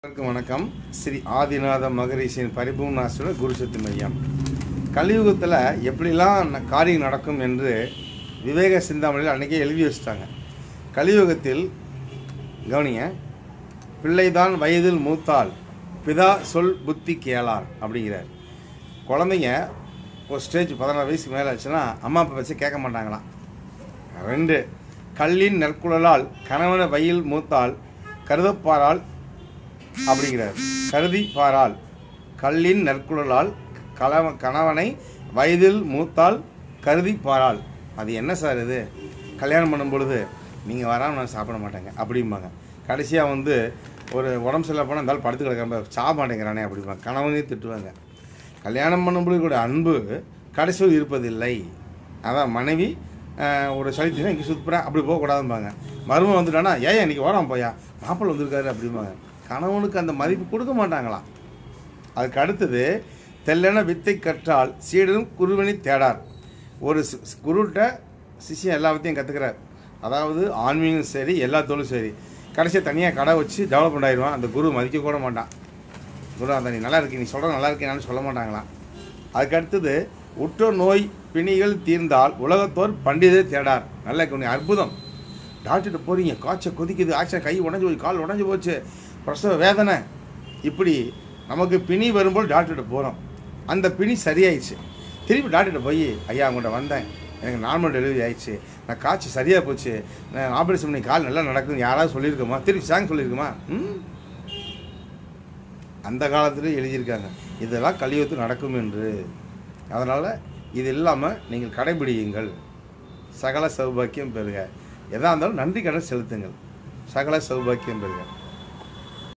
அனைவருக்கும் வணக்கம் ஸ்ரீ ஆதிநாத மகரிஷியின் பரிபூர்ணாசுர குருசக்தி மையம் கலியுகத்தில் எப்படிலாம் ந- காரியம் நடக்கும் என்று விவேக சிந்தாமணியில் அன்றைக்கே எழுதி வச்சுட்டாங்க கலியுகத்தில் கவனிங்க பிள்ளைதான் வயதில் மூத்தால் பிதா சொல் புத்தி கேளார் அப்படிங்கிறார் குழந்தைங்க ஒரு ஸ்டேஜ் பதினாறு வயசுக்கு மேலே ஆச்சுன்னா அம்மா அப்பா வச்சு கேட்க மாட்டாங்களாம் ரெண்டு கல்லின் நற்குழலால் கணவன வயல் மூத்தால் கருதப்பாரால் அப்படிங்கிறார் கருதி பாரால் கல்லின் நற்குழலால் கலவ கணவனை வயதில் மூத்தால் கருதி பாரால் அது என்ன சார் இது கல்யாணம் பண்ணும் பொழுது நீங்கள் வராமல் நான் சாப்பிட மாட்டேங்க அப்படிம்பாங்க கடைசியாக வந்து ஒரு உடம்பு சரியில்லை போனால் இருந்தாலும் படுத்து கிடக்காம சாப்பிட மாட்டேங்கிறானே அப்படிம்பாங்க கணவனே திட்டுவாங்க கல்யாணம் பண்ணும்போது கூட அன்பு கடைசியில் இருப்பதில்லை அதான் மனைவி ஆஹ், ஒரு சளித்துனா இங்கே சுற்றுறேன் அப்படி போகக்கூடாதும்பாங்க மருமன் வந்துட்டானா ஏன் இன்னைக்கு ஓரம் போயா மாப்பிள்ளை வந்திருக்காரு அப்படிம்பாங்க கணவனுக்கு அந்த மதிப்பு கொடுக்க மாட்டாங்களாம் அதுக்கு அடுத்தது தெல்லென வித்தை கற்றால் சீடரும் குருவனி தேடார் ஒரு சி- சி- குருட்ட சிஷ்யன் எல்லா வித்தையும் கற்றுக்கிறார் அதாவது ஆன்மீகம் சரி எல்லா தொழிலும் சரி கடைசியாக தனியாக கடை வச்சு டெவலப்மெண்ட் ஆயிடுவான் அந்த குரு மதிக்க கூட மாட்டான் குரு அந்த நீ நல்லா இருக்கு நீ சொல்கிற நல்லா இருக்கேன்னு சொல்ல மாட்டாங்களாம் அதுக்கு அடுத்தது உற்ற நோய் பிணிகள் தீர்ந்தால் உலகத்தோர் பண்டிதர் தேடார் நல்ல கொஞ்சம் அற்புதம் டாக்டர்கிட்ட போறீங்க காய்ச்சல் கொதிக்குது ஆக்சன் கை உடஞ்சி போய் கால் உடஞ்சி போச்சு பிரசவ வேதனை இப்படி நமக்கு பிணி வரும்போது டாக்டர்கிட்ட போகிறோம் அந்த பிணி சரியாயிடுச்சு திருப்பி டாக்டர்கிட்ட போய் ஐயா அவங்கள்ட்ட வந்தேன் எனக்கு நார்மல் டெலிவரி ஆயிடுச்சு நான் காய்ச்சல் சரியாக போச்சு நான் ஆப்ரேஷன் பண்ணி கால் நல்லா நடக்குதுன்னு யாராவது சொல்லியிருக்கோமா திருப்பி சாங் சொல்லியிருக்குமா ம் அந்த காலத்தில் எழுதியிருக்காங்க இதெல்லாம் கலியுகத்தில் நடக்கும் என்று அதனால் இது இல்லாமல் நீங்கள் கடைபிடியுங்கள் சகல சௌபாக்கியம் பெறுக எதா இருந்தாலும் நன்றி கடன் செலுத்துங்கள் சகல சௌபாக்கியம் பெறுக